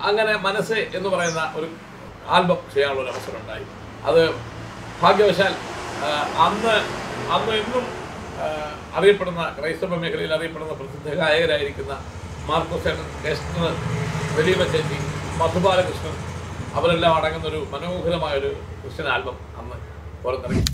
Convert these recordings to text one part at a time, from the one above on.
അങ്ങനെ മനസ്സ് എന്ന് പറയുന്ന ഒരു ആൽബം ചെയ്യാനുള്ള ഒരു അവസരം ഉണ്ടായി അത് ഭാഗ്യവശാൽ ആ, അന്ന് അന്ന് ഇന്നും ആ, അറിയപ്പെടുന്ന ക്രൈസ്തവ മേഖലയിൽ അറിയപ്പെടുന്ന പ്രസിദ്ധ ഗായകരായിരിക്കുന്ന മാർക്കോസേട്ടൻ കൃഷ്ണൻ വലിയ ചേച്ചി മധുബാലകൃഷ്ണൻ അവരെല്ലാം അടങ്ങുന്ന ഒരു മനോഹരമായ ഒരു ക്രിസ്ത്യൻ ആൽബം അന്ന് പുറത്തിറങ്ങി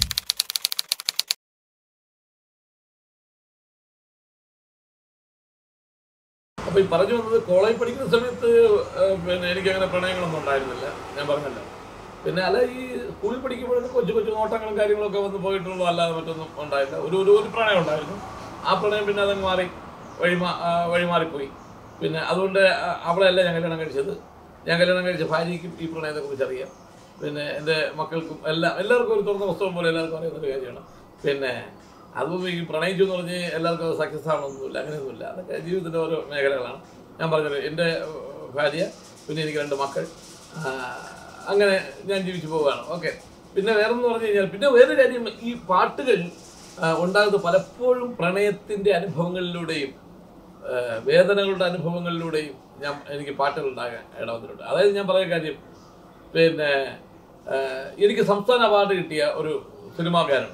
അപ്പൊ ഈ പറഞ്ഞു വന്നത് കോളേജ് പഠിക്കുന്ന സമയത്ത് ആ, പിന്നെ എനിക്ക് അങ്ങനെ പ്രണയങ്ങളൊന്നും ഉണ്ടായിരുന്നില്ല ഞാൻ പറഞ്ഞല്ലോ പിന്നെ അല്ല ഈ സ്കൂളിൽ പഠിക്കുമ്പോഴൊക്കെ കൊച്ചു കൊച്ചു നോട്ടങ്ങളും കാര്യങ്ങളൊക്കെ വന്ന് പോയിട്ടുള്ളൂ അല്ലാതെ മറ്റൊന്നും ഉണ്ടായില്ല ഒരു ഒരു ഒരു പ്രണയം ഉണ്ടായിരുന്നു ആ പ്രണയം പിന്നെ അതങ്ങ് മാറി വഴിമാ ആ, വഴിമാറിപ്പോയി പിന്നെ അതുകൊണ്ട് ആ, അവളെയല്ല ഞാൻ കല്യാണം കഴിച്ചത് ഞാൻ കല്യാണം കഴിച്ച ഭാര്യയ്ക്കും ഈ പ്രണയത്തെ കുറിച്ച് അറിയാം പിന്നെ എൻ്റെ മക്കൾക്കും എല്ലാം എല്ലാവർക്കും ഒരു തുറന്ന പുസ്തകം പോലെ എല്ലാവർക്കും അറിയുന്ന ഒരു കാര്യമാണ് പിന്നെ അതും ഈ പ്രണയിച്ചു എന്ന് പറഞ്ഞ് എല്ലാവർക്കും സക്സസ് ആവണമെന്നൊന്നുമില്ല അങ്ങനെയൊന്നുമില്ല അതൊക്കെ ജീവിതത്തിൻ്റെ ഓരോ മേഖലകളാണ് ഞാൻ പറഞ്ഞത് എൻ്റെ ഏഹ്, ഭാര്യ പിന്നെ എനിക്ക് രണ്ട് മക്കൾ ആ, അങ്ങനെ ഞാൻ ജീവിച്ചു പോവുകയാണ് ഓക്കെ പിന്നെ വേറെന്ന് പറഞ്ഞു കഴിഞ്ഞാൽ പിന്നെ വേറെ കാര്യം ഈ പാട്ടുകൾ ആ, ഉണ്ടാകുന്നത് പലപ്പോഴും പ്രണയത്തിൻ്റെ അനുഭവങ്ങളിലൂടെയും ആ, വേദനകളുടെ അനുഭവങ്ങളിലൂടെയും ഞാൻ എനിക്ക് പാട്ടുകൾ ഉണ്ടാകാൻ ഇടവന്നിട്ടുണ്ട് അതായത് ഞാൻ പറയുന്ന കാര്യം പിന്നെ ആ, എനിക്ക് സംസ്ഥാന അവാർഡ് കിട്ടിയ ഒരു സിനിമാ ഗാനമുണ്ട്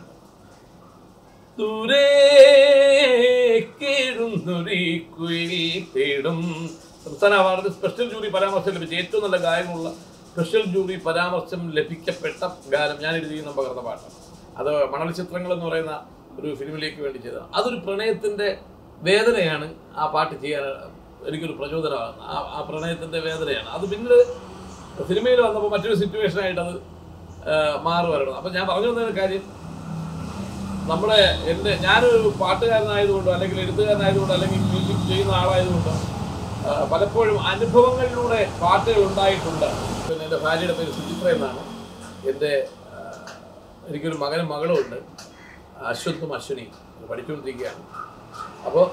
ദൂരെ കേഴുന്നൊരീ കുയിൽ തേടും സംസ്ഥാന അവാർഡ് സ്പെഷ്യൽ ജൂറി പരാമർശം ലഭിച്ച ഏറ്റവും നല്ല ഗായകമുള്ള സ്പെഷ്യൽ ജൂറി പരാമർശം ലഭിക്കപ്പെട്ട ഗാനം ഞാൻ എഴുതിയെന്ന് പകർന്ന പാട്ടാണ് അത് മണൽ ചിത്രങ്ങൾ എന്ന് പറയുന്ന ഒരു ഫിലിമിലേക്ക് വേണ്ടി ചെയ്തതാണ് അതൊരു പ്രണയത്തിന്റെ വേദനയാണ് ആ പാട്ട് ചെയ്യാൻ എനിക്കൊരു പ്രചോദനമാണ് ആ ആ പ്രണയത്തിന്റെ വേദനയാണ് അത് പിന്നീട് സിനിമയിൽ വന്നപ്പോൾ മറ്റൊരു സിറ്റുവേഷനായിട്ട് അത് മാറുമായിരുന്നു അപ്പം ഞാൻ പറഞ്ഞു വന്ന കാര്യം നമ്മുടെ എൻ്റെ ഞാനൊരു പാട്ടുകാരനായതുകൊണ്ടോ അല്ലെങ്കിൽ എഴുത്തുകാരനായതുകൊണ്ടോ അല്ലെങ്കിൽ മ്യൂസിക് ചെയ്യുന്ന ആളായതുകൊണ്ടോ ആ, പലപ്പോഴും അനുഭവങ്ങളിലൂടെ പാട്ടുകൾ ഉണ്ടായിട്ടുണ്ട് പിന്നെ എൻ്റെ ഭാര്യയുടെ പേര് സുചിത്ര എന്നാണ് എൻ്റെ ആ, എനിക്കൊരു മകനും മകളും ഉണ്ട് അശ്വത്തും അശ്വിനിയും പഠിച്ചുകൊണ്ടിരിക്കുകയാണ് അപ്പോൾ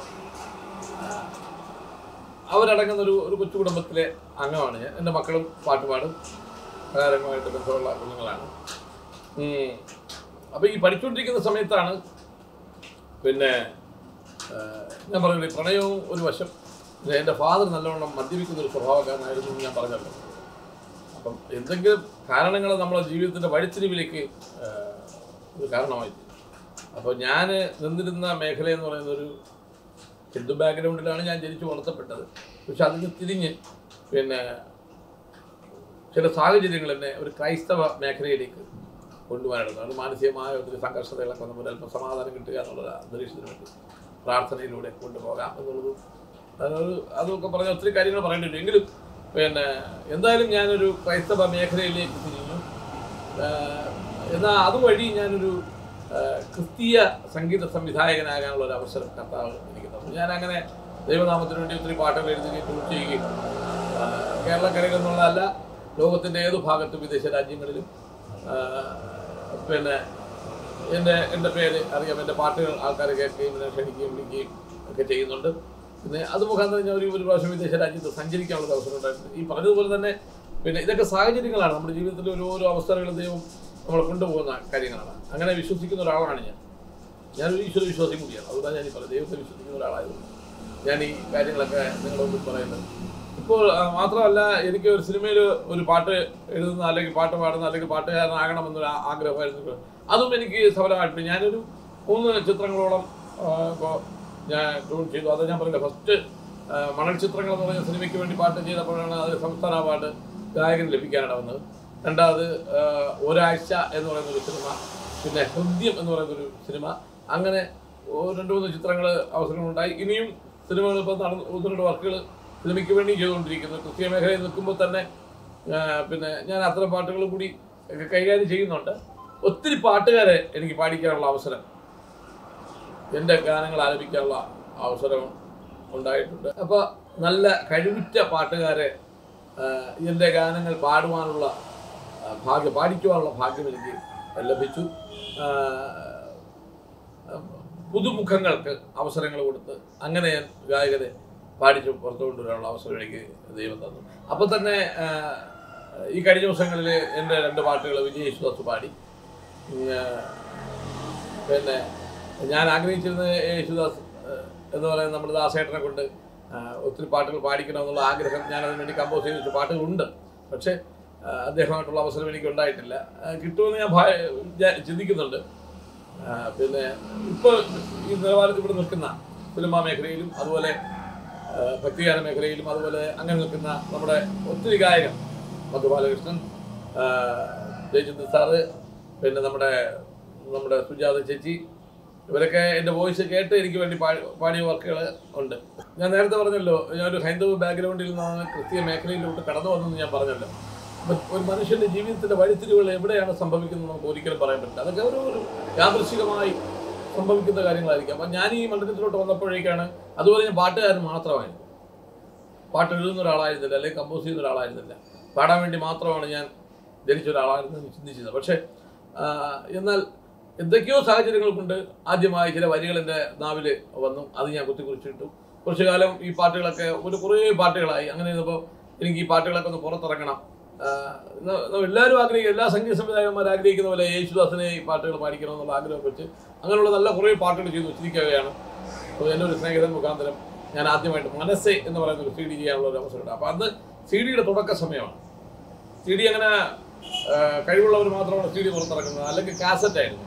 അവരടങ്ങുന്ന ഒരു ഒരു കൊച്ചു കുടുംബത്തിലെ അംഗമാണ് ഞാൻ എൻ്റെ മക്കളും പാട്ട് പാടും കലാരംഗമായിട്ട് ബന്ധമുള്ള കുഞ്ഞുങ്ങളാണ് ഉം. അപ്പൊ ഈ പഠിച്ചുകൊണ്ടിരിക്കുന്ന സമയത്താണ് പിന്നെ ആ, ഞാൻ പറഞ്ഞില്ലേ പ്രണയവും ഒരു വശം പിന്നെ എൻ്റെ ഫാദർ നല്ലവണ്ണം മദ്യപിക്കുന്ന ഒരു സ്വഭാവക്കാരനായിരുന്നു എന്ന് ഞാൻ പറഞ്ഞല്ലോ അപ്പം എന്തെങ്കിലും കാരണങ്ങൾ നമ്മളെ ജീവിതത്തിൻ്റെ വഴിത്തിരിവിലേക്ക് ആ, ഒരു കാരണമായി അപ്പോൾ ഞാൻ നിന്നിരുന്ന മേഖല എന്ന് പറയുന്ന ഒരു ഹിന്ദു ബാക്ക്ഗ്രൗണ്ടിലാണ് ഞാൻ ജനിച്ചു വളർത്തപ്പെട്ടത് പക്ഷെ അതിന് തിരിഞ്ഞ് പിന്നെ ചില സാഹചര്യങ്ങൾ എന്നെ ഒരു ക്രൈസ്തവ മേഖലയിലേക്ക് കൊണ്ടുപോകാനായിരുന്നു അത് മാനസികമായ ഒത്തിരി സംഘർഷതകളൊക്കെ വന്നപ്പോൾ അല്പം സമാധാനം കിട്ടുക എന്നുള്ള അന്തരീക്ഷത്തിന് വേണ്ടി പ്രാർത്ഥനയിലൂടെ കൊണ്ടുപോകാം എന്നുള്ളതും അതൊരു അതൊക്കെ പറഞ്ഞ ഒത്തിരി കാര്യങ്ങൾ പറയേണ്ടി വരും എങ്കിലും പിന്നെ എന്തായാലും ഞാനൊരു ക്രൈസ്തവ മേഖലയിലേക്ക് തിരിഞ്ഞു ആഹ് എന്നാൽ അതുവഴി ഞാനൊരു ആഹ് ക്രിസ്തീയ സംഗീത സംവിധായകനാകാനുള്ള ഒരു അവസരം കർത്താവ് എനിക്ക് തന്നു ഞാൻ അങ്ങനെ ദൈവനാമത്തിന് വേണ്ടി ഒത്തിരി പാട്ടുകൾ എഴുതുകയും ട്യൂൺ ചെയ്യുകയും ആഹ് കേരളക്കരയിൽ നിന്നുള്ളതല്ല ലോകത്തിൻ്റെ ഏത് ഭാഗത്തും വിദേശ രാജ്യങ്ങളിലും ആഹ് പിന്നെ എൻ്റെ എൻ്റെ പേര് അറിയാം എൻ്റെ പാട്ടുകൾ ആൾക്കാർ കേൾക്കുകയും എന്നെ ക്ഷണിക്കുകയും വിളിക്കുകയും ഒക്കെ ചെയ്യുന്നുണ്ട് പിന്നെ അത് മുഖാന്തരം ഞാൻ ഒരു ഒരു പ്രാവശ്യം വിദേശ രാജ്യത്ത് സഞ്ചരിക്കാനുള്ള ഒരു അവസരം ഉണ്ടായിട്ടുണ്ട് ഈ പറഞ്ഞതുപോലെ തന്നെ പിന്നെ ഇതൊക്കെ സാഹചര്യങ്ങളാണ് നമ്മുടെ ജീവിതത്തിൽ ഒരു ഓരോ അവസരങ്ങളും ദൈവം നമ്മളെ കൊണ്ടുപോകുന്ന കാര്യങ്ങളാണ് അങ്ങനെ വിശ്വസിക്കുന്ന ഒരാളാണ് ഞാൻ ഞാനൊരു ഈശ്വര വിശ്വാസം കൂടിയാണ് അതുകൊണ്ടാണ് ഞാൻ ഈ പറയുന്നത് ദൈവത്തെ വിശ്വസിക്കുന്ന ഒരാളായതുകൊണ്ട് ഞാൻ ഈ കാര്യങ്ങളൊക്കെ നിങ്ങളുടെ മുമ്പിൽ പറയുന്നത് ഇപ്പോൾ ആ, മാത്രമല്ല എനിക്ക് ഒരു സിനിമയിൽ ഒരു പാട്ട് എഴുതുന്ന അല്ലെങ്കിൽ പാട്ട് പാടുന്ന അല്ലെങ്കിൽ പാട്ടുകാരനാകണമെന്നൊരു ആ- ആഗ്രഹമായിരുന്നു അതും എനിക്ക് സഫലമായിട്ടുണ്ട് ഞാനൊരു മൂന്ന് ചിത്രങ്ങളോളം ഇപ്പോൾ ഞാൻ ട്യൂൺ ചെയ്തു അത് ഞാൻ പറഞ്ഞില്ല ഫസ്റ്റ് മണൽ ചിത്രങ്ങൾ എന്ന് പറഞ്ഞ സിനിമയ്ക്ക് വേണ്ടി പാട്ട് ചെയ്തപ്പോഴാണ് അത് സംസ്ഥാന അവാർഡ് ഗായകന് ലഭിക്കാനാണ് വന്നത് രണ്ടാമത് ആ, ഒരാഴ്ച എന്ന് പറയുന്ന ഒരു സിനിമ പിന്നെ ഹൃദ്യം എന്ന് പറയുന്ന ഒരു സിനിമ അങ്ങനെ ഓ- രണ്ട് മൂന്ന് ചിത്രങ്ങൾ അവസരങ്ങളുണ്ടായി ഇനിയും സിനിമകൾ ഇപ്പോൾ നടന്ന് ഒന്ന് രണ്ട് വർക്കുകൾ സിനിമയ്ക്ക് വേണ്ടി ചെയ്തുകൊണ്ടിരിക്കുന്നു ക്രിസ്തീയ മേഖലയിൽ നിൽക്കുമ്പോൾ തന്നെ ആ, പിന്നെ ഞാൻ അത്തരം പാട്ടുകളും കൂടി ഒക്കെ കൈകാര്യം ചെയ്യുന്നുണ്ട് ഒത്തിരി പാട്ടുകാരെ എനിക്ക് പാടിക്കാനുള്ള അവസരം എൻ്റെ ഗാനങ്ങൾ ആലപിക്കാനുള്ള അവസരം ഉണ്ടായിട്ടുണ്ട് അപ്പോൾ നല്ല കഴിവുറ്റ പാട്ടുകാരെ ആ, എൻ്റെ ഗാനങ്ങൾ പാടുവാനുള്ള ആ, ഭാഗ്യം പാടിക്കുവാനുള്ള ഭാഗ്യം എനിക്ക് ലഭിച്ചു ആ, പുതുമുഖങ്ങൾക്ക് അവസരങ്ങൾ കൊടുത്ത് അങ്ങനെ ഞാൻ ഗായകരെ പാടിച്ച് പുറത്തു കൊണ്ടുവരാനുള്ള അവസരം എനിക്ക് ദൈവം തന്നു അപ്പോൾ തന്നെ ആ, ഈ കഴിഞ്ഞ ദിവസങ്ങളിൽ എൻ്റെ രണ്ട് പാട്ടുകൾ വിജയ് യേശുദാസ് പാടി ഉം, ആ, പിന്നെ ഞാൻ ആഗ്രഹിച്ചിരുന്ന യേശുദാസ് ആ, എന്ന് പറയുന്ന നമ്മുടെ ദാസേട്ടനെ കൊണ്ട് ആ, ഒത്തിരി പാട്ടുകൾ പാടിക്കണമെന്നുള്ള ആഗ്രഹം ഞാൻ അതിന് വേണ്ടി കമ്പോസ് ചെയ്ത് വെച്ച പാട്ടുകളുണ്ട് പക്ഷേ ആ, അദ്ദേഹമായിട്ടുള്ള അവസരം എനിക്ക് ഉണ്ടായിട്ടില്ല ആ, കിട്ടുമെന്ന് ഞാൻ ഭയ- വിചാ- ചിന്തിക്കുന്നുണ്ട് ആ, പിന്നെ ഇപ്പോൾ ഈ നിലവാരത്തിൽ ഇവിടെ നിൽക്കുന്ന സിനിമാ മേഖലയിലും അതുപോലെ ആ, ഭക്തിഗാന മേഖലയിലും അതുപോലെ അങ്ങനെ നിൽക്കുന്ന നമ്മുടെ ഒത്തിരി ഗായകർ മധു ബാലകൃഷ്ണൻ ആ, ജയചന്ദ്രൻ സാറ് പിന്നെ നമ്മുടെ നമ്മുടെ സുജാത ചേച്ചി ഇവരൊക്കെ എൻ്റെ വോയിസ് കേട്ട് എനിക്ക് വേണ്ടി പാടി പാടിയ വർക്കുകൾ ഉണ്ട് ഞാൻ നേരത്തെ പറഞ്ഞല്ലോ ഞാനൊരു ഹൈന്ദവ ബാക്ക്ഗ്രൗണ്ടിൽ നിന്നാണ് ക്രിസ്തീയ മേഖലയിലോട്ട് കടന്നു വന്നെന്ന് ഞാൻ പറഞ്ഞല്ലോ അപ്പം ഒരു മനുഷ്യൻ്റെ ജീവിതത്തിൻ്റെ വഴിത്തിരിവുകൾ എവിടെയാണ് സംഭവിക്കുന്നത് നമുക്ക് ഒരിക്കലും പറയാൻ പറ്റില്ല അതൊക്കെ ഒരു ഒരു യാദൃശികമായി സംഭവിക്കുന്ന കാര്യങ്ങളായിരിക്കും അപ്പം ഞാൻ ഈ മണ്ഡലത്തിലോട്ട് വന്നപ്പോഴേക്കാണ് അതുപോലെ ഞാൻ പാട്ടുകാരൻ മാത്രമായിരുന്നു പാട്ട് എഴുതുന്ന ഒരാളായിരുന്നില്ല അല്ലെങ്കിൽ കമ്പോസ് ചെയ്യുന്ന ഒരാളായിരുന്നില്ല പാടാൻ വേണ്ടി മാത്രമാണ് ഞാൻ ജനിച്ച ഒരാളായിരുന്നു എന്ന് ചിന്തിച്ചത് പക്ഷേ ആ, എന്നാൽ എന്തൊക്കെയോ സാഹചര്യങ്ങൾ കൊണ്ട് ആദ്യമായി ചില വരികൾ എൻ്റെ നാവിൽ വന്നു അത് ഞാൻ കുത്തിക്കുറിച്ചിട്ടു കുറച്ചു കാലം ഈ പാട്ടുകളൊക്കെ ഒരു കുറേ പാട്ടുകളായി അങ്ങനെ ഇരുന്നപ്പോൾ എനിക്ക് ഈ പാട്ടുകളൊക്കെ ഒന്ന് പുറത്തിറങ്ങണം ആ, ന- ന- എല്ലാവരും ആഗ്രഹിക്കും എല്ലാ സംഗീത സംവിധായകന്മാർ ആഗ്രഹിക്കുന്ന പോലെ യേശുദാസിനെ ഈ പാട്ടുകൾ പാടിക്കണം എന്നുള്ള ആഗ്രഹം വെച്ച് അങ്ങനെയുള്ള നല്ല കുറേ പാട്ടുകൾ ചെയ്തു വെച്ചിരിക്കുകയാണ് അപ്പോൾ എൻ്റെ ഒരു സ്നേഹിതൻ മുഖാന്തരം ഞാൻ ആദ്യമായിട്ട് മനസ്സേ എന്ന് പറയുന്ന ഒരു സി ഡി ചെയ്യാനുള്ള ഒരു അവസരമുണ്ട് അപ്പോൾ അന്ന് സി ഡിയുടെ തുടക്ക സമയമാണ് സി ഡി അങ്ങനെ ആ, കഴിവുള്ളവർ മാത്രമാണ് സി ഡി പുറത്തിറക്കുന്നത് അല്ലെങ്കിൽ കാസറ്റ് ആയിരുന്നു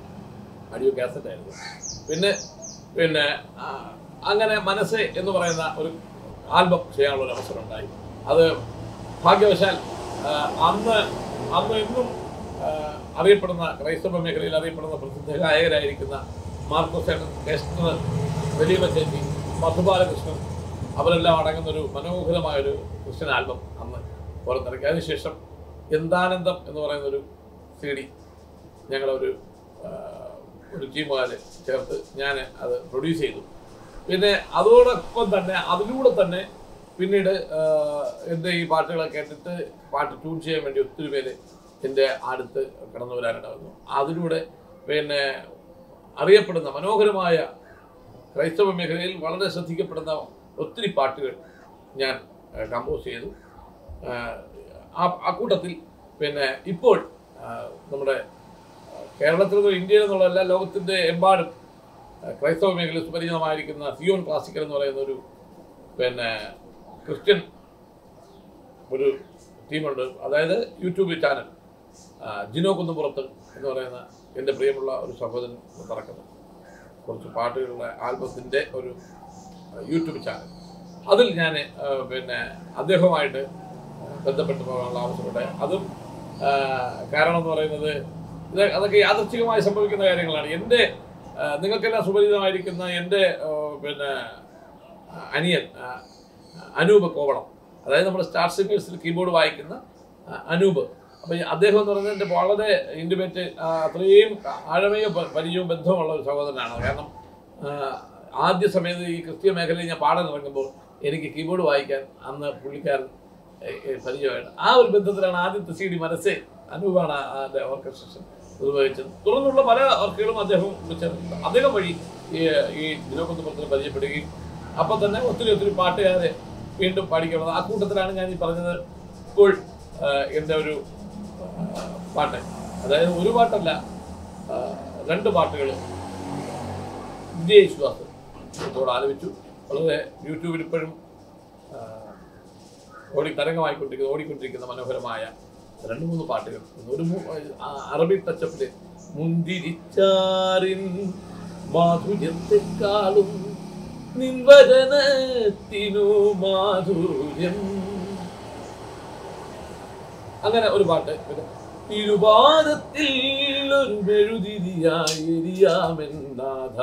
അടിയോ കാസറ്റ് ആയിരുന്നു പിന്നെ പിന്നെ ആ, അങ്ങനെ മനസ്സ് എന്ന് പറയുന്ന ഒരു ആൽബം ചെയ്യാനുള്ള ഒരു അവസരം ഉണ്ടായി അത് ഭാഗ്യവശാൽ ആ, അന്ന് അന്ന് ഇന്നും ആ, അറിയപ്പെടുന്ന ക്രൈസ്തവ മേഖലയിൽ അറിയപ്പെടുന്ന പ്രസിദ്ധ ഗായകരായിരിക്കുന്ന മാർക്കോസേട്ടൻ കൃഷ്ണൻ വലിയ ചേച്ചി മധുബാലകൃഷ്ണൻ അവരെല്ലാം അടങ്ങുന്ന ഒരു മനോഹരമായ ഒരു ക്രിസ്ത്യൻ ആൽബം അന്ന് പുറത്തിറക്കി അതിനുശേഷം എന്താനന്ദം എന്ന് പറയുന്ന ഒരു സി ഡി ഞങ്ങളൊരു ആ, ഒരു ടീമുകാർ ചേർത്ത് ഞാൻ അത് പ്രൊഡ്യൂസ് ചെയ്തു പിന്നെ അതോടൊപ്പം തന്നെ അതിലൂടെ തന്നെ പിന്നീട് ആ, എൻ്റെ ഈ പാട്ടുകളൊക്കെ കേട്ടിട്ട് പാട്ട് ട്യൂൺ ചെയ്യാൻ വേണ്ടി ഒത്തിരി പേര് എൻ്റെ അടുത്ത് കടന്നു വരാനുണ്ടായിരുന്നു അതിലൂടെ പിന്നെ അറിയപ്പെടുന്ന മനോഹരമായ ക്രൈസ്തവ മേഖലയിൽ വളരെ ശ്രദ്ധിക്കപ്പെടുന്ന ഒത്തിരി പാട്ടുകൾ ഞാൻ കമ്പോസ് ചെയ്തു ആ, ആ ആ കൂട്ടത്തിൽ പിന്നെ ഇപ്പോൾ ആ, നമ്മുടെ കേരളത്തിൽ നിന്ന് ഇന്ത്യയിൽ നിന്നുള്ളതല്ല ലോകത്തിൻ്റെ എമ്പാടും ആ, ക്രൈസ്തവ മേഖലയിൽ സുപരിചിതമായിരിക്കുന്ന സിയോൺ ക്ലാസിക്കൽ എന്ന് പറയുന്ന ഒരു പിന്നെ ക്രിസ്ത്യൻ ഒരു ടീമുണ്ട് അതായത് യൂട്യൂബ് ചാനൽ ആ, ജിനോ കുന്നുപുറത്ത് എന്ന് പറയുന്ന എൻ്റെ പ്രിയമുള്ള ഒരു സഹോദരൻ പറക്കുന്നത് കുറച്ച് പാട്ടുകളുടെ ആൽബത്തിൻ്റെ ഒരു ആ, യൂട്യൂബ് ചാനൽ അതിൽ ഞാൻ ആ, പിന്നെ അദ്ദേഹവുമായിട്ട് ബന്ധപ്പെട്ട് പോകാനുള്ള ആവശ്യമുണ്ട് അതും ആ, കാരണം എന്ന് പറയുന്നത് ഇത് അതൊക്കെ യാദൃച്ഛികമായി സംഭവിക്കുന്ന കാര്യങ്ങളാണ് എൻ്റെ ആ, നിങ്ങൾക്കെല്ലാം സുപരിചിതമായിരിക്കുന്ന എൻ്റെ ആ, പിന്നെ ആ, അനിയൻ ആ, അനൂപ് കോവളം അതായത് നമ്മുടെ സ്റ്റാർ സിംഗേഴ്സിൽ കീബോർഡ് വായിക്കുന്ന ആ, അനൂപ് അപ്പം അദ്ദേഹം എന്ന് പറയുന്നത് എൻ്റെ വളരെ ഇൻറ്റിമേറ്റ് അത്രയും ആഴമയോ പ- പരിചയവും ബന്ധവുമുള്ള ഒരു സഹോദരനാണ് കാരണം ആ, ആദ്യ സമയത്ത് ഈ ക്രിസ്ത്യ മേഖലയിൽ ഞാൻ പാടാൻ ഇറങ്ങുമ്പോൾ എനിക്ക് കീബോർഡ് വായിക്കാൻ അന്ന് പുള്ളിക്കാരൻ ഏ, ഏ, പരിചയമായിട്ട് ആ ഒരു ബന്ധത്തിലാണ് ആദ്യത്തെ സി ഡി മനസ്സേ അനൂപാണ് ആ- അതിൻ്റെ ഓർക്കസ്ട്രേഷൻ നിർവഹിച്ചത് തുടർന്നുള്ള പല വർക്കുകളും അദ്ദേഹം വെച്ചിട്ടുണ്ട് അദ്ദേഹം വഴി ഈ ഈ ദിനോകുന്നപുരത്തിന് പരിചയപ്പെടുകയും അപ്പം തന്നെ ഒത്തിരി ഒത്തിരി പാട്ടുകാരെ വീണ്ടും പാടിക്കുന്നത് ആ കൂട്ടത്തിലാണ് ഞാൻ ഈ പറഞ്ഞത് ഇപ്പോൾ ആ, എൻ്റെ ഒരു ആ, പാട്ട് അതായത് ഒരു പാട്ടല്ല ആ, രണ്ട് പാട്ടുകൾ വിജയ് യേശുദാസ് ഇപ്പോൾ ആലപിച്ചു വളരെ യൂട്യൂബിൽ ഇപ്പോഴും ആ, ഓടി തരംഗമായിക്കൊണ്ടിരിക്കുന്ന ഓടിക്കൊണ്ടിരിക്കുന്ന മനോഹരമായ രണ്ട് മൂന്ന് പാട്ടുകൾ ഒരു മൂ- ആ, അറബി ടച്ചപ്പില് മുന്തിരിച്ചാറിൻ മാധുര്യത്തെക്കാളും നിൻവചനത്തിനു മാധുര്യം അങ്ങനെ ഒരു പാട്ട് പിന്നെ തിരുവാദത്തിൽ ഒരു മെഴുതിരിയായി എരിയാമെന്നാഥ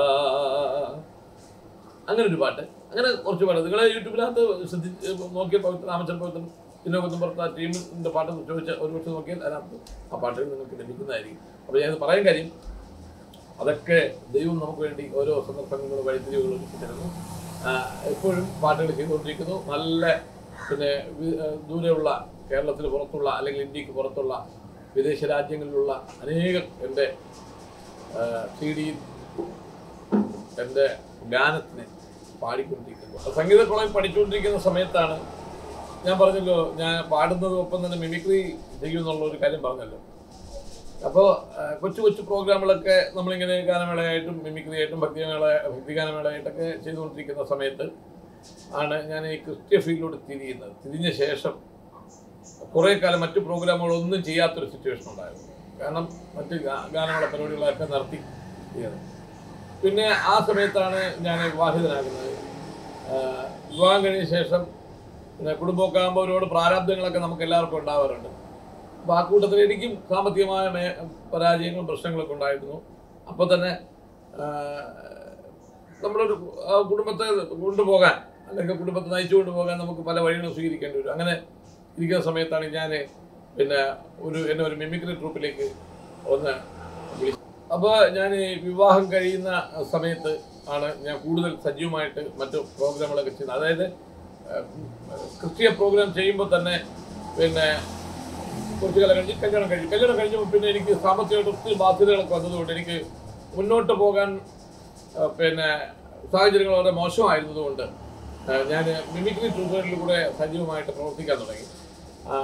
അങ്ങനെ ഒരു പാട്ട് അങ്ങനെ കുറച്ച് പാട്ട് നിങ്ങൾ യൂട്യൂബിനകത്ത് ശ്രദ്ധിച്ച് നോക്കിയപ്പോൾ രാമചന്ദ്ര പവിത്രൻ ഇതിനൊക്കെ പുറത്ത് ആ ടീമിൻ്റെ പാട്ട് ചോദിച്ച ഒരു പക്ഷെ നോക്കിയാൽ അതിനകത്ത് ആ പാട്ടുകൾ നിങ്ങൾക്ക് ലഭിക്കുന്നതായിരിക്കും അപ്പോൾ ഞാനിത് പറയാൻ കാര്യം അതൊക്കെ ദൈവം നമുക്ക് വേണ്ടി ഓരോ സന്ദർഭങ്ങളും വഴിത്തിരിവുകളും തരുന്നു ആ, എപ്പോഴും പാട്ടുകൾ ചെയ്തുകൊണ്ടിരിക്കുന്നു നല്ല പിന്നെ വി- ആ, ദൂരെയുള്ള കേരളത്തിന് പുറത്തുള്ള അല്ലെങ്കിൽ ഇന്ത്യക്ക് പുറത്തുള്ള വിദേശ രാജ്യങ്ങളിലുള്ള അനേകം എൻ്റെ സി ഡി എൻ്റെ ഗാനത്തിന് പാടിക്കൊണ്ടിരിക്കുന്നു അപ്പോൾ സംഗീത കോളേജ് പഠിച്ചുകൊണ്ടിരിക്കുന്ന സമയത്താണ് ഞാൻ പറഞ്ഞല്ലോ ഞാൻ പാടുന്നതും ഒപ്പം തന്നെ മിമിക്രി ചെയ്യുമെന്നുള്ള ഒരു കാര്യം പറഞ്ഞല്ലോ അപ്പോൾ കൊച്ചു കൊച്ചു പ്രോഗ്രാമുകളൊക്കെ നമ്മളിങ്ങനെ ഗാനമേളയായിട്ടും മിമിക്രി ആയിട്ടും ഭക്തിമേള ഭക്തിഗാനമേളയായിട്ടൊക്കെ ചെയ്തുകൊണ്ടിരിക്കുന്ന സമയത്ത് ആണ് ഞാൻ ഈ ക്രിസ്ത്യ ഫീൽഡിലോട്ട് തിരിയുന്നത് തിരിഞ്ഞ ശേഷം കുറേ കാലം മറ്റു പ്രോഗ്രാമുകളൊന്നും ചെയ്യാത്തൊരു സിറ്റുവേഷൻ ഉണ്ടായിരുന്നു കാരണം മറ്റ് ഗാ- ഗാനങ്ങളെ പരിപാടികളൊക്കെ നിർത്തി ചെയ്തത് പിന്നെ ആ സമയത്താണ് ഞാൻ വിവാഹിതനാകുന്നത് ആഹ് വിവാഹം കഴിഞ്ഞ ശേഷം പിന്നെ കുടുംബമൊക്കെ ആകുമ്പോൾ ഒരുപാട് പ്രാരാബ്ദങ്ങളൊക്കെ നമുക്ക് എല്ലാവർക്കും ഉണ്ടാവാറുണ്ട് അപ്പോൾ ആ കൂട്ടത്തിൽ എനിക്കും സാമ്പത്തികമായ മേ പരാജയങ്ങളും പ്രശ്നങ്ങളൊക്കെ ഉണ്ടായിരുന്നു അപ്പോൾ തന്നെ ആഹ് നമ്മളൊരു ആ കുടുംബത്തെ കൊണ്ടുപോകാൻ അല്ലെങ്കിൽ കുടുംബത്തെ നയിച്ചു കൊണ്ടുപോകാൻ നമുക്ക് പല വഴികളും സ്വീകരിക്കേണ്ടി വരും അങ്ങനെ ഇരിക്കുന്ന സമയത്താണ് ഞാൻ പിന്നെ ഒരു എന്നെ ഒരു മിമിക്രി ട്രൂപ്പിലേക്ക് ഒന്ന് വിളിച്ചു അപ്പോൾ ഞാൻ ഈ വിവാഹം കഴിയുന്ന സമയത്ത് ആണ് ഞാൻ കൂടുതൽ സജീവമായിട്ട് മറ്റു പ്രോഗ്രാമുകളൊക്കെ ചെയ്യുന്നത് അതായത് ഏഹ്, ക്രിസ്തീയ പ്രോഗ്രാം ചെയ്യുമ്പോൾ തന്നെ പിന്നെ കുറച്ച് കാലം കഴിഞ്ഞ് കല്യാണം കഴിഞ്ഞു കല്യാണം കഴിഞ്ഞപ്പോൾ പിന്നെ എനിക്ക് സാമ്പത്തികമായിട്ട് ഒത്തിരി ബാധ്യതകളൊക്കെ വന്നതുകൊണ്ട് എനിക്ക് മുന്നോട്ട് പോകാൻ ആ, പിന്നെ സാഹചര്യങ്ങൾ വളരെ മോശമായിരുന്നതുകൊണ്ട് ഞാൻ മിമിക്രി ട്രൂപ്പുകളിൽ കൂടെ സജീവമായിട്ട് പ്രവർത്തിക്കാൻ തുടങ്ങി ആ,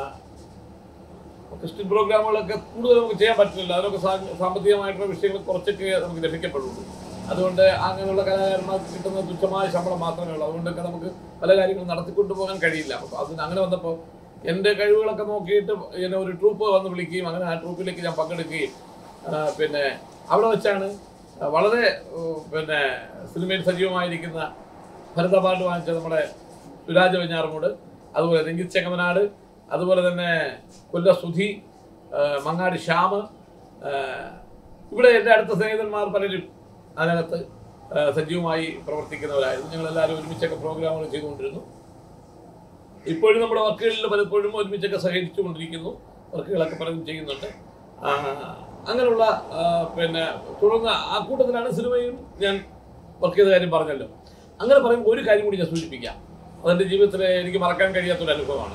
ക്രിസ്ത്യൻ പ്രോഗ്രാമുകളൊക്കെ കൂടുതൽ നമുക്ക് ചെയ്യാൻ പറ്റില്ല അതിനൊക്കെ സാ- സാമ്പത്തികമായിട്ടുള്ള വിഷയങ്ങൾ കുറച്ചൊക്കെ നമുക്ക് ലഭിക്കപ്പെടുള്ളൂ അതുകൊണ്ട് അങ്ങനെയുള്ള കലാകാരന്മാർക്ക് കിട്ടുന്ന തുച്ഛമായ ശമ്പളം മാത്രമേ ഉള്ളൂ അതുകൊണ്ടൊക്കെ നമുക്ക് പല കാര്യങ്ങളും നടത്തിക്കൊണ്ടു പോകാൻ കഴിയില്ല അപ്പോൾ അതിന് അങ്ങനെ വന്നപ്പോൾ എൻ്റെ കഴിവുകളൊക്കെ നോക്കിയിട്ട് എന്നെ ഒരു ട്രൂപ്പ് വന്ന് വിളിക്കുകയും അങ്ങനെ ആ ട്രൂപ്പിലേക്ക് ഞാൻ പങ്കെടുക്കുകയും ആ, പിന്നെ അവിടെ വെച്ചാണ് വളരെ ഉം, പിന്നെ സിനിമയിൽ സജീവമായിരിക്കുന്ന ഭരത അവാർഡ് വാങ്ങിച്ച നമ്മുടെ സുരാജ് വെഞ്ഞാറമൂട് അതുപോലെ രഞ്ജിത് ചെങ്ങമനാട് അതുപോലെ തന്നെ കൊല്ല സുധി ആ, മങ്ങാടി ശ്യാമ് ആ, ഇവിടെ എൻ്റെ അടുത്ത സ്നേഹിതന്മാർ പലരും അതിനകത്ത് ആ, സജീവമായി പ്രവർത്തിക്കുന്നവരായിരുന്നു ഞങ്ങളെല്ലാവരും ഒരുമിച്ചൊക്കെ പ്രോഗ്രാമുകൾ ചെയ്തുകൊണ്ടിരുന്നു ഇപ്പോഴും നമ്മുടെ വർക്കുകളിൽ പലപ്പോഴും ഒരുമിച്ചൊക്കെ സഹകരിച്ചുകൊണ്ടിരിക്കുന്നു വർക്കുകളൊക്കെ പലതും ചെയ്യുന്നുണ്ട് ആ, അങ്ങനെയുള്ള ആ, പിന്നെ തുടർന്ന് ആ കൂട്ടത്തിലാണ് സിനിമയും ഞാൻ വർക്ക് ചെയ്ത കാര്യം പറഞ്ഞല്ലോ അങ്ങനെ പറയുമ്പോൾ ഒരു കാര്യം കൂടി ഞാൻ സൂചിപ്പിക്കാം അതെൻ്റെ ജീവിതത്തിൽ എനിക്ക് മറക്കാൻ കഴിയാത്തൊരു അനുഭവമാണ്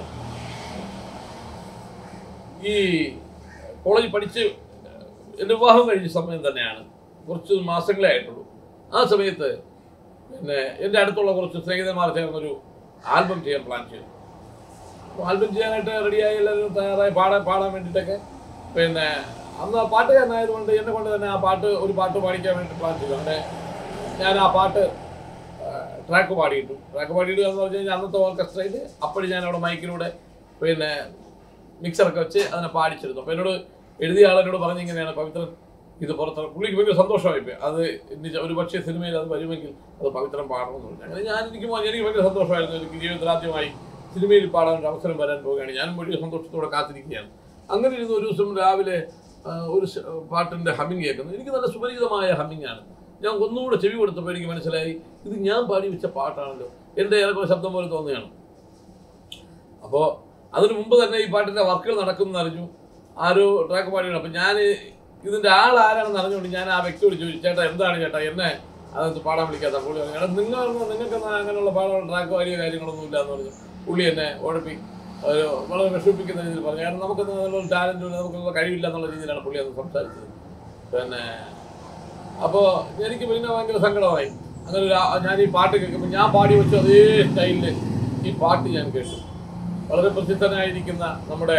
ഈ കോളേജിൽ പഠിച്ച് എൻ്റെ വിവാഹം കഴിഞ്ഞ സമയം തന്നെയാണ് കുറച്ച് മാസങ്ങളേ ആയിട്ടുള്ളൂ ആ സമയത്ത് പിന്നെ എൻ്റെ അടുത്തുള്ള കുറച്ച് സ്നേഹിതന്മാർ ചേർന്നൊരു ആൽബം ചെയ്യാൻ പ്ലാൻ ചെയ്തു അപ്പോൾ ആൽബം ചെയ്യാനായിട്ട് റെഡിയായി എല്ലാവരും തയ്യാറായി പാടാൻ പാടാൻ വേണ്ടിയിട്ടൊക്കെ പിന്നെ അന്ന് ആ പാട്ടുകാരനായതുകൊണ്ട് എന്നെ കൊണ്ട് തന്നെ ആ പാട്ട് ഒരു പാട്ട് പാടിക്കാൻ വേണ്ടി പ്ലാൻ ചെയ്തു അങ്ങനെ ഞാൻ ആ പാട്ട് ട്രാക്ക് പാടിയിട്ടു ട്രാക്ക് പാടിയിടുക എന്ന് പറഞ്ഞു കഴിഞ്ഞാൽ അന്നത്തെ ഓർക്കസ്ട്രയിൽ അപ്പോഴും ഞാൻ അവിടെ മൈക്കിലൂടെ പിന്നെ മിക്സറൊക്കെ വെച്ച് അതിനെ പാടിച്ചിരുന്നു അപ്പോൾ എന്നോട് എഴുതിയ ആളെന്നോട് പറഞ്ഞിങ്ങനെയാണ് പവിത്രൻ ഇത് പുറത്ത് പുള്ളിക്ക് ഭയങ്കര സന്തോഷമായി പോയി അത് ഇനി ഒരു പക്ഷേ സിനിമയിൽ അത് വരുമെങ്കിൽ അത് പവിത്രൻ പാടണമെന്ന് പറഞ്ഞു അങ്ങനെ ഞാൻ എനിക്ക് മോ- എനിക്ക് ഭയങ്കര സന്തോഷമായിരുന്നു എനിക്ക് ജീവിതത്തിൽ ആദ്യമായി സിനിമയിൽ പാടാൻ ഒരു അവസരം വരാൻ പോവുകയാണ് ഞാനും വലിയ സന്തോഷത്തോടെ കാത്തിരിക്കുകയാണ് അങ്ങനെ ഇരുന്ന് ഒരു ദിവസം രാവിലെ ആ, ഒരു സ്- പാട്ടിൻ്റെ ഹമ്മിങ് കേൾക്കുന്നു എനിക്ക് നല്ല സുപരിചിതമായ ഹമ്മിങ് ആണ് ഞാൻ ഒന്നുകൂടെ ചെവി കൊടുത്തപ്പോൾ എനിക്ക് മനസ്സിലായി ഇത് ഞാൻ പാടി വെച്ച പാട്ടാണല്ലോ എൻ്റെ ഏറെക്കുറെ ശബ്ദം പോലെ തോന്നുകയാണ് അപ്പോൾ അതിനു മുമ്പ് തന്നെ ഈ പാട്ടിൻ്റെ വർക്കുകൾ നടക്കുമെന്ന് അറിഞ്ഞു ആരോ ട്രാക്ക് പാടിയാണ് അപ്പം ഞാൻ ഇതിൻ്റെ ആൾ ആരാണെന്ന് അറിഞ്ഞുകൊണ്ട് ഞാൻ ആ വ്യക്തിയോട് ചോദിച്ചു ചേട്ടാ എന്താണ് ചേട്ടാ എന്നെ അതൊന്ന് പാടാൻ വിളിക്കാത്ത പുള്ളി പറഞ്ഞു എടാ നിങ്ങൾ നിങ്ങൾക്ക് അങ്ങനെയുള്ള പാടാനുള്ള ട്രാക്ക് വലിയ കാര്യങ്ങളൊന്നും ഇല്ല എന്ന് പറഞ്ഞു പുള്ളി എന്നെ ഉഴപ്പി ഒരു വളരെ വിഷമിപ്പിക്കുന്ന രീതിയിൽ പറഞ്ഞു കാരണം നമുക്ക് നല്ലൊരു ടാലൻറ്റ് ഇല്ല നമുക്കൊന്നും കഴിവില്ല എന്നുള്ള രീതിയിലാണ് പുള്ളി അന്ന് സംസാരിച്ചത് പിന്നെ അപ്പോൾ എനിക്ക് പിന്നെ ഭയങ്കര സങ്കടമായി അങ്ങനെ ഒരു ആ- ഞാൻ ഈ പാട്ട് കേൾക്കുമ്പോൾ ഞാൻ പാടി വെച്ചു അതേ സ്റ്റൈലിൽ ഈ പാട്ട് ഞാൻ കേട്ടു വളരെ പ്രസിദ്ധനായിരിക്കുന്ന നമ്മുടെ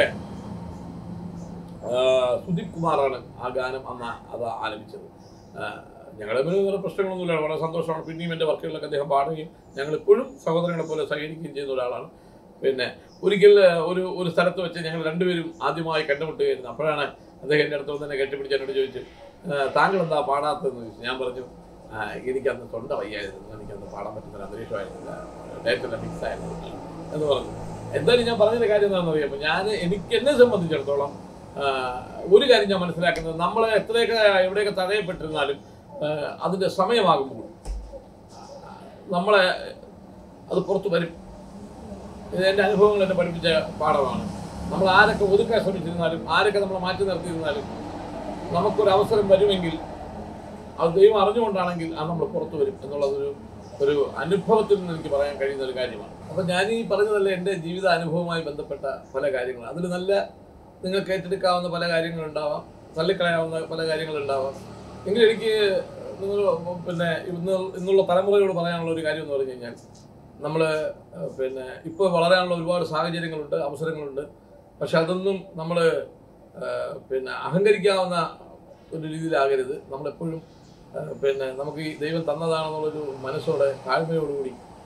ആ, സുദീപ് കുമാറാണ് ആ ഗാനം അന്ന് അത് ആലപിച്ചത് ഞങ്ങളെ വേറെ പ്രശ്നങ്ങളൊന്നുമില്ല വളരെ സന്തോഷമാണ് പിന്നെയും എൻ്റെ വർക്കുകളിലൊക്കെ അദ്ദേഹം പാടുകയും ഞങ്ങൾ ഇപ്പോഴും സഹോദരങ്ങളെ പോലെ സഹകരിക്കുകയും ചെയ്യുന്ന ഒരാളാണ് പിന്നെ ഒരിക്കൽ ഒരു ഒരു സ്ഥലത്ത് വെച്ച് ഞങ്ങൾ രണ്ടുപേരും ആദ്യമായി കണ്ടുമുട്ടുകയായിരുന്നു അപ്പോഴാണ് അദ്ദേഹം എൻ്റെ അടുത്ത് വന്ന് എന്നെ കെട്ടിപ്പിടിച്ച് എന്നോട് ചോദിച്ചു "ആ, താങ്കൾ എന്താ പാടാത്തതെന്ന് ചോദിച്ചു ഞാൻ പറഞ്ഞു "ആ, എനിക്കന്ന് തൊണ്ട വയ്യായിരുന്നു എനിക്കന്ന് പാടാൻ പറ്റുന്ന ഒരു അന്തരീക്ഷമായിരുന്നില്ല ഡേറ്റെല്ലാം ഫിക്സ് ആയിരുന്നു എന്ന് പറഞ്ഞു എന്തായാലും ഞാൻ പറഞ്ഞതിന്റെ കാര്യം എന്താണെന്ന് അറിയാമോ ഞാൻ എനിക്ക് എന്നെ സംബന്ധിച്ചിടത്തോളം ആ, ഒരു കാര്യം ഞാൻ മനസ്സിലാക്കുന്നത് നമ്മളെ എത്രയൊക്കെ എവിടെയൊക്കെ തടയപ്പെട്ടിരുന്നാലും ആ, അതിന്റെ സമയമാകുമ്പോൾ നമ്മളെ അത് പുറത്തു വരും ഇത് എൻ്റെ അനുഭവങ്ങൾ എന്നെ പഠിപ്പിച്ച പാഠമാണ് നമ്മൾ ആരൊക്കെ ഒതുക്കാൻ ശ്രമിച്ചിരുന്നാലും ആരൊക്കെ നമ്മളെ മാറ്റി നിർത്തിയിരുന്നാലും നമുക്കൊരു അവസരം വരുമെങ്കിൽ അത് ദൈവം അറിഞ്ഞുകൊണ്ടാണെങ്കിൽ അത് നമ്മൾ പുറത്തു വരും എന്നുള്ളതൊരു ഒരു അനുഭവത്തിൽ നിന്ന് എനിക്ക് പറയാൻ കഴിയുന്ന ഒരു കാര്യമാണ് അപ്പം ഞാൻ ഈ പറഞ്ഞതല്ല എൻ്റെ ജീവിത അനുഭവവുമായി ബന്ധപ്പെട്ട പല കാര്യങ്ങൾ അതിൽ നല്ല നിങ്ങൾക്ക് ഏറ്റെടുക്കാവുന്ന പല കാര്യങ്ങളുണ്ടാവാം തള്ളിക്കളയാവുന്ന പല കാര്യങ്ങളുണ്ടാവാം എങ്കിലും എനിക്ക് നിങ്ങൾ പിന്നെ ഇന്ന് ഇന്നുള്ള തലമുറയോട് പറയാനുള്ള ഒരു കാര്യം എന്ന് പറഞ്ഞു കഴിഞ്ഞാൽ നമ്മൾ പിന്നെ ഇപ്പോൾ വളരാനുള്ള ഒരുപാട് സാഹചര്യങ്ങളുണ്ട് അവസരങ്ങളുണ്ട് പക്ഷെ അതൊന്നും നമ്മൾ പിന്നെ അഹങ്കരിക്കാവുന്ന ഒരു രീതിയിലാകരുത് നമ്മളെപ്പോഴും ആ, പിന്നെ നമുക്ക് ഈ ദൈവം തന്നതാണെന്നുള്ളൊരു മനസ്സോടെ താഴ്മയോടുകൂടി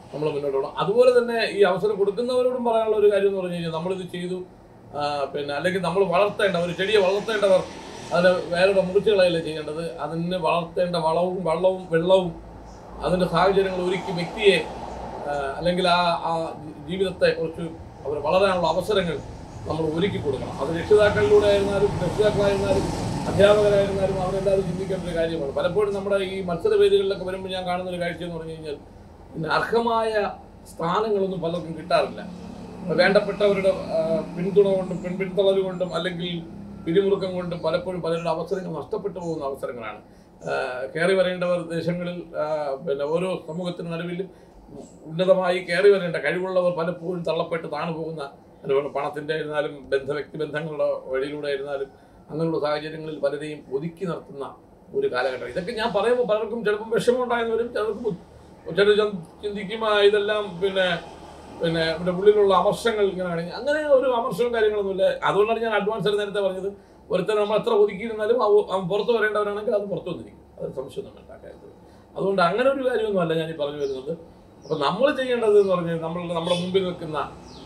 നമ്മൾ മുന്നോട്ട് പോകണം അതുപോലെ തന്നെ ഈ അവസരം കൊടുക്കുന്നവരോടും പറയാനുള്ള ഒരു കാര്യം എന്ന് പറഞ്ഞു കഴിഞ്ഞാൽ നമ്മളിത് ചെയ്തു ആ, പിന്നെ അല്ലെങ്കിൽ നമ്മൾ വളർത്തേണ്ട ഒരു ചെടിയെ വളർത്തേണ്ടവർ അതിന് വേറെ മുറിച്ച് കളയല്ലേ ചെയ്യേണ്ടത് അതിന് വളർത്തേണ്ട വളവും വെള്ളവും വെള്ളവും അതിൻ്റെ സാഹചര്യങ്ങൾ ഒരുക്കി വ്യക്തിയെ ആ, അല്ലെങ്കിൽ ആ ആ ജീവിതത്തെ കുറച്ച് അവർ വളരാനുള്ള അവസരങ്ങൾ നമ്മൾ ഒരുക്കി കൊടുക്കണം അത് രക്ഷിതാക്കളിലൂടെ ആയിരുന്നാലും രക്ഷിതാക്കളായിരുന്നാലും അധ്യാപകരായിരുന്നാലും അവരെല്ലാവരും ചിന്തിക്കേണ്ട ഒരു കാര്യമാണ് പലപ്പോഴും നമ്മുടെ ഈ മത്സര വേദികളിലൊക്കെ വരുമ്പോൾ ഞാൻ കാണുന്ന ഒരു കാഴ്ച എന്ന് പറഞ്ഞു കഴിഞ്ഞാൽ പിന്നെ അർഹമായ സ്ഥാനങ്ങളൊന്നും പലർക്കും കിട്ടാറില്ല വേണ്ടപ്പെട്ടവരുടെ ആ, പിന്തുണ കൊണ്ടും പിൻപിൻതളവ് കൊണ്ടും അല്ലെങ്കിൽ പിരിമുറുക്കം കൊണ്ടും പലപ്പോഴും പലരുടെ അവസരങ്ങൾ നഷ്ടപ്പെട്ടു പോകുന്ന അവസരങ്ങളാണ് ആ, കയറി വരേണ്ടവർ ദേശങ്ങളിൽ ആ, പിന്നെ ഓരോ സമൂഹത്തിന് നടുവിലും ഉന്നതമായി കയറി വരേണ്ട കഴിവുള്ളവർ പലപ്പോഴും തള്ളപ്പെട്ട് താണു പോകുന്ന അനുഭവം പണത്തിൻ്റെ ആയിരുന്നാലും ബന്ധ വ്യക്തിബന്ധങ്ങളുടെ വഴിയിലൂടെ ആയിരുന്നാലും അങ്ങനെയുള്ള സാഹചര്യങ്ങളിൽ പലരെയും ഒതുക്കി നിർത്തുന്ന ഒരു കാലഘട്ടം ഇതൊക്കെ ഞാൻ പറയുമ്പോൾ പലർക്കും ചിലപ്പം വിഷമം ഉണ്ടായെന്ന് വരും ചിലർക്ക് ബു- ചിലർ ചി- ചിന്തിക്കും ആ, ഇതെല്ലാം പിന്നെ പിന്നെ ഇവിടെ ഉള്ളിലുള്ള അമർഷങ്ങൾ ഇങ്ങനെ കാണിക്കും അങ്ങനെ ഒരു അമർഷവും കാര്യങ്ങളൊന്നുമില്ല അതുകൊണ്ടാണ് ഞാൻ അഡ്വാൻസ് ആയിട്ട് നേരത്തെ പറഞ്ഞത് ഒരുത്തൻ നമ്മൾ എത്ര ഒതുക്കിയിരുന്നാലും അവ- അവൻ പുറത്ത് വരേണ്ടവരാണെങ്കിൽ അത് പുറത്ത് വന്നിരിക്കും അത് സംശയമൊന്നും വേണ്ട ആ കാര്യത്തിൽ അതുകൊണ്ട് അങ്ങനെ ഒരു കാര്യമൊന്നുമല്ല ഞാൻ ഈ പറഞ്ഞു വരുന്നത് അപ്പം നമ്മൾ ചെയ്യേണ്ടത് എന്ന് പറഞ്ഞാൽ നമ്മൾ നമ്മുടെ മുമ്പിൽ നിൽക്കുന്ന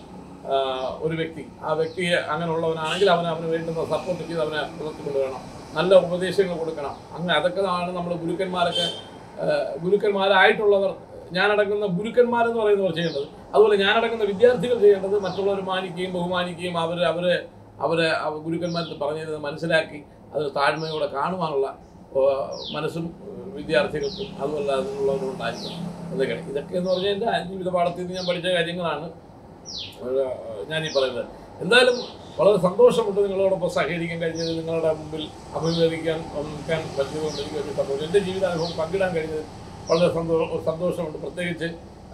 ആ, ഒരു വ്യക്തി ആ വ്യക്തിയെ അങ്ങനെയുള്ളവനാണെങ്കിൽ അവനെ അവന് വേണ്ടുന്ന സപ്പോർട്ട് ചെയ്ത് അവനെ പുറത്തുകൊണ്ട് വേണം നല്ല ഉപദേശങ്ങൾ കൊടുക്കണം അങ്ങനെ അതൊക്കെ ആണ് നമ്മൾ ഗുരുക്കന്മാരൊക്കെ ആ, ഗുരുക്കന്മാരായിട്ടുള്ളവർ ഞാനടങ്ങുന്ന ഗുരുക്കന്മാരെന്ന് പറയുന്നവർ ചെയ്യേണ്ടത് അതുപോലെ ഞാനടങ്ങുന്ന വിദ്യാർത്ഥികൾ ചെയ്യേണ്ടത് മറ്റുള്ളവർ മാനിക്കുകയും ബഹുമാനിക്കുകയും അവർ അവരെ അവരെ അവ- ഗുരുക്കന്മാർക്ക് പറഞ്ഞു തരുന്നത് മനസ്സിലാക്കി അത് താഴ്മയോടെ കാണുവാനുള്ള ആ, മനസ്സും വിദ്യാർത്ഥികൾക്കും അതുപോലെ അതിനുള്ളവരുണ്ടായിരിക്കും എന്നൊക്കെയാണ് ഇതൊക്കെ എന്ന് പറഞ്ഞാൽ എൻ്റെ ജീവിത പാഠത്തിൽ നിന്ന് ഞാൻ പഠിച്ച കാര്യങ്ങളാണ് ഏഹ് ഞാനീ പറയുന്നത് എന്തായാലും വളരെ സന്തോഷമുണ്ട് നിങ്ങളോടൊപ്പം സഹകരിക്കാൻ കഴിഞ്ഞത് നിങ്ങളുടെ മുമ്പിൽ അഭിമുഖീകരിക്കാൻ നിൽക്കാൻ പറ്റിയതുകൊണ്ട് എനിക്ക് വലിയ സന്തോഷം എൻ്റെ ജീവിതാനുഭവം പങ്കിടാൻ കഴിഞ്ഞത് വളരെ സന്തോ സന്തോഷമുണ്ട് പ്രത്യേകിച്ച്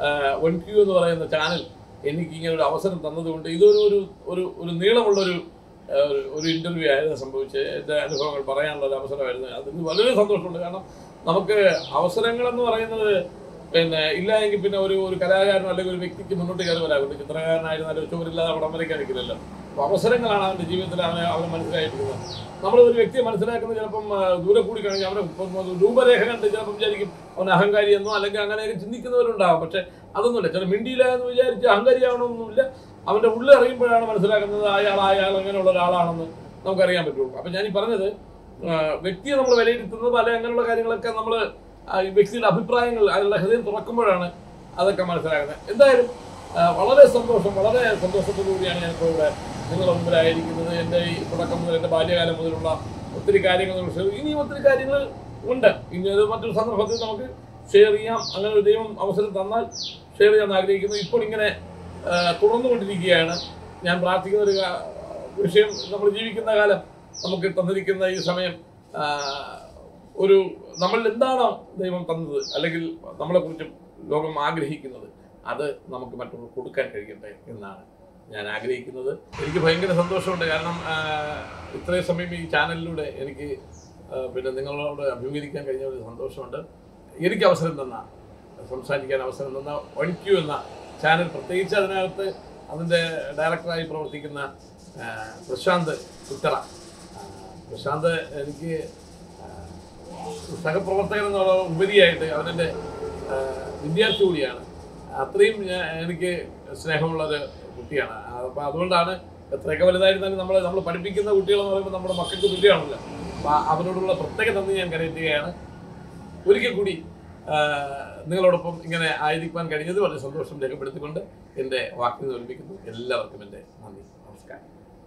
വൺ ക്യൂ എന്ന് പറയുന്ന ചാനൽ എനിക്ക് ഇങ്ങനെ ഒരു അവസരം തന്നതുകൊണ്ട് ഇതൊരു ഒരു ഒരു ഒരു നീളമുള്ളൊരു ഏഹ്, ഒരു- ഒരു ഇൻ്റർവ്യൂ ആയിരുന്നു സംഭവിച്ച് എൻ്റെ അനുഭവങ്ങൾ പറയാനുള്ള ഒരു അവസരമായിരുന്നു അതിന് വളരെ സന്തോഷമുണ്ട് കാരണം നമുക്ക് അവസരങ്ങളെന്ന് പറയുന്നത് പിന്നെ ഇല്ല എങ്കിൽ പിന്നെ ഒരു ഒരു കലാകാരനോ അല്ലെങ്കിൽ ഒരു വ്യക്തിക്ക് മുന്നോട്ട് കയറി വരാറുണ്ട് ചിത്രകാരനായിരുന്നാലും ചോരില്ലാതെ പടം വരയ്ക്കാൻ നിൽക്കില്ലല്ലോ അപ്പോൾ അവസരങ്ങളാണ് അവൻ്റെ ജീവിതത്തിൽ അവനെ അവനെ മനസ്സിലായിട്ടുള്ളത് നമ്മൾ ഒരു വ്യക്തിയെ മനസ്സിലാക്കുന്നത് ചിലപ്പം ആ, ദൂരെ കൂടി കഴിഞ്ഞാൽ അവനെ ഇപ്പം ഒരു രൂപരേഖ കണ്ട് ചിലപ്പം വിചാരിക്കും അവൻ അഹങ്കാരി എന്നോ അല്ലെങ്കിൽ അങ്ങനെയൊക്കെ ചിന്തിക്കുന്നവരുണ്ടാകും പക്ഷെ അതൊന്നുമില്ല ചില മിണ്ടിയില്ല എന്ന് വിചാരിച്ച് അഹങ്കാരിയാവണമെന്നൊന്നുമില്ല അവൻ്റെ ഉള്ളിൽ അറിയുമ്പോഴാണ് മനസ്സിലാക്കുന്നത് അയാൾ അയാൾ അങ്ങനെയുള്ള ഒരാളാണെന്ന് നമുക്കറിയാൻ പറ്റുള്ളൂ അപ്പം ഞാൻ ഈ പറഞ്ഞത് ആ, വ്യക്തിയെ നമ്മൾ വിലയിരുത്തുന്നത് പല അങ്ങനെയുള്ള കാര്യങ്ങളൊക്കെ നമ്മൾ വ്യക്തിയുടെ അഭിപ്രായങ്ങൾ അതിലുള്ള ഹൃദയം തുറക്കുമ്പോഴാണ് അതൊക്കെ മനസ്സിലാകുന്നത് എന്തായാലും ആ, വളരെ സന്തോഷം വളരെ സന്തോഷത്തോടു കൂടിയാണ് ഞാനിപ്പോൾ ഇവിടെ നിങ്ങളുടെ മുമ്പിലായിരിക്കുന്നത് എൻ്റെ ഈ തുടക്കം മുതൽ എൻ്റെ ബാല്യകാലം മുതലുള്ള ഒത്തിരി കാര്യങ്ങൾ നമ്മൾ ഷെയർ ഇനിയും ഒത്തിരി കാര്യങ്ങൾ ഉണ്ട് ഇനി അത് മറ്റൊരു സന്ദർഭത്തിൽ നമുക്ക് ഷെയർ ചെയ്യാം അങ്ങനെ ഒരു ദൈവം അവസരം തന്നാൽ ഷെയർ ചെയ്യാൻ ആഗ്രഹിക്കുന്നു ഇപ്പോൾ ഇങ്ങനെ ആ, തുടർന്നുകൊണ്ടിരിക്കുകയാണ് ഞാൻ പ്രാർത്ഥിക്കുന്ന ഒരു കാ- വിഷയം നമ്മൾ ജീവിക്കുന്ന കാലം നമുക്ക് തന്നിരിക്കുന്ന ഈ സമയം ആ, ഒരു നമ്മളിൽ എന്താണോ ദൈവം തന്നത് അല്ലെങ്കിൽ നമ്മളെക്കുറിച്ച് ലോകം ആഗ്രഹിക്കുന്നത് അത് നമുക്ക് മറ്റുള്ളവർ കൊടുക്കാൻ കഴിയട്ടെ എന്നാണ് ഞാൻ ആഗ്രഹിക്കുന്നത് എനിക്ക് ഭയങ്കര സന്തോഷമുണ്ട് കാരണം ആ, ഇത്രയും സമയം ഈ ചാനലിലൂടെ എനിക്ക് ആ, പിന്നെ നിങ്ങളോട് അഭിമുഖീകരിക്കാൻ കഴിഞ്ഞ ഒരു സന്തോഷമുണ്ട് എനിക്ക് അവസരം തന്ന സംസാരിക്കാൻ അവസരം തന്ന വൺ ക്യൂ എന്ന ചാനൽ പ്രത്യേകിച്ച് അതിനകത്ത് അതിൻ്റെ ഡയറക്ടറായി പ്രവർത്തിക്കുന്ന ആ, പ്രശാന്ത് ഉത്തറ ആ, പ്രശാന്ത് എനിക്ക് ആ, സഹപ്രവർത്തകൻ എന്നുള്ള ഉപരിയായിട്ട് അവൻ്റെ വിദ്യാർത്ഥി കൂടിയാണ് അത്രയും ഞാൻ- എനിക്ക് സ്നേഹമുള്ളൊരു കുട്ടിയാണ് അപ്പോൾ അതുകൊണ്ടാണ് എത്രയൊക്കെ വലുതായിരുന്നാലും നമ്മൾ നമ്മൾ പഠിപ്പിക്കുന്ന കുട്ടികളെന്ന് പറയുമ്പോൾ നമ്മുടെ മക്കൾക്ക് തുല്യമാണല്ലോ അപ്പോൾ അവരോടുള്ള പ്രത്യേക നന്ദി ഞാൻ കരയറ്റുകയാണ് ഒരിക്കൽ കൂടി ആ, നിങ്ങളോടൊപ്പം ഇങ്ങനെ ആയിരിക്കാൻ കഴിഞ്ഞത് വളരെ സന്തോഷം രേഖപ്പെടുത്തിക്കൊണ്ട് എൻ്റെ വാക്കിൽ നിന്ന് ഒലിപ്പിക്കുന്നു എല്ലാവർക്കും എൻ്റെ നന്ദി നമസ്കാരം